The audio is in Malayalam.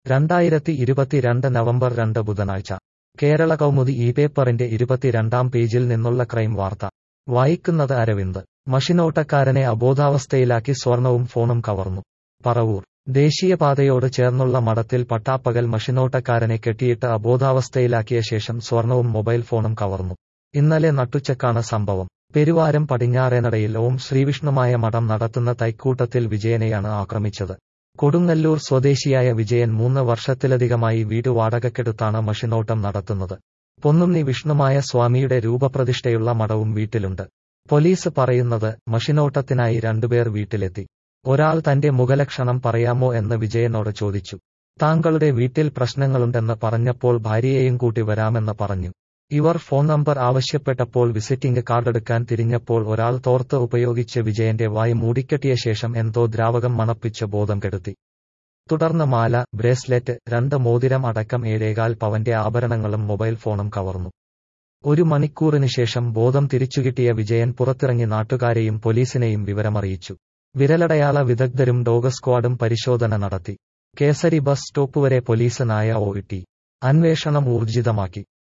രണ്ടായിരത്തി ഇരുപത്തിരണ്ട് നവംബർ രണ്ട് ബുധനാഴ്ച കേരള കൗമുദി ഈ പേപ്പറിന്റെ ഇരുപത്തിരണ്ടാം പേജിൽ നിന്നുള്ള ക്രൈം വാർത്ത വായിക്കുന്നത് അരവിന്ദ് മഷിനോട്ടക്കാരനെ അബോധാവസ്ഥയിലാക്കി സ്വർണവും ഫോണും കവർന്നു പറവൂർ ദേശീയപാതയോട് ചേർന്നുള്ള മഠത്തിൽ പട്ടാപ്പകൽ മഷിനോട്ടക്കാരനെ കെട്ടിയിട്ട് അബോധാവസ്ഥയിലാക്കിയ ശേഷം സ്വർണവും മൊബൈൽ ഫോണും കവർന്നു ഇന്നലെ നട്ടുച്ചക്കാണ് സംഭവം പെരുവാരം പടിഞ്ഞാറേനടയിൽ ഓം ശ്രീവിഷ്ണുമായ മഠം നടത്തുന്ന തൈക്കൂട്ടത്തിൽ വിജയനെയാണ് ആക്രമിച്ചത് കൊടുങ്ങല്ലൂർ സ്വദേശിയായ വിജയൻ മൂന്ന് വർഷത്തിലധികമായി വീട് വാടകക്കെടുത്താണ് മഷിനോട്ടം നടത്തുന്നത് പൊന്നുണ്ണി വിഷ്ണുമായ സ്വാമിയുടെ രൂപപ്രതിഷ്ഠയുള്ള മഠവും വീട്ടിലുണ്ട് പോലീസ് പറയുന്നത് മഷിനോട്ടത്തിനായി രണ്ടുപേർ വീട്ടിലെത്തി ഒരാൾ തന്റെ മുഖലക്ഷണം പറയാമോ എന്ന് വിജയനോട് ചോദിച്ചു താങ്കളുടെ വീട്ടിൽ പ്രശ്നങ്ങളുണ്ടെന്ന് പറഞ്ഞപ്പോൾ ഭാര്യയെയും കൂട്ടി വരാമെന്ന് പറഞ്ഞു ഇവർ ഫോൺ നമ്പർ ആവശ്യപ്പെട്ടപ്പോൾ വിസിറ്റിംഗ് കാർഡെടുക്കാൻ തിരിഞ്ഞപ്പോൾ ഒരാൾ തോർത്ത് ഉപയോഗിച്ച് വിജയന്റെ വായി മൂടിക്കെട്ടിയ ശേഷം എന്തോ ദ്രാവകം മണപ്പിച്ച് ബോധം കെടുത്തി തുടർന്ന് മാല ബ്രേസ്ലെറ്റ് രണ്ട് മോതിരം അടക്കം ഏഴേകാൽ പവന്റെ ആഭരണങ്ങളും മൊബൈൽ ഫോണും കവർന്നു ഒരു മണിക്കൂറിന് ശേഷം ബോധം തിരിച്ചുകിട്ടിയ വിജയൻ പുറത്തിറങ്ങി നാട്ടുകാരെയും പോലീസിനെയും വിവരമറിയിച്ചു വിരലടയാള വിദഗ്ധരും ഡോഗ് സ്ക്വാഡും പരിശോധന നടത്തി കേസരി ബസ് സ്റ്റോപ്പ് വരെ പോലീസ് നായ ഓയിട്ടി അന്വേഷണം ഊർജിതമാക്കി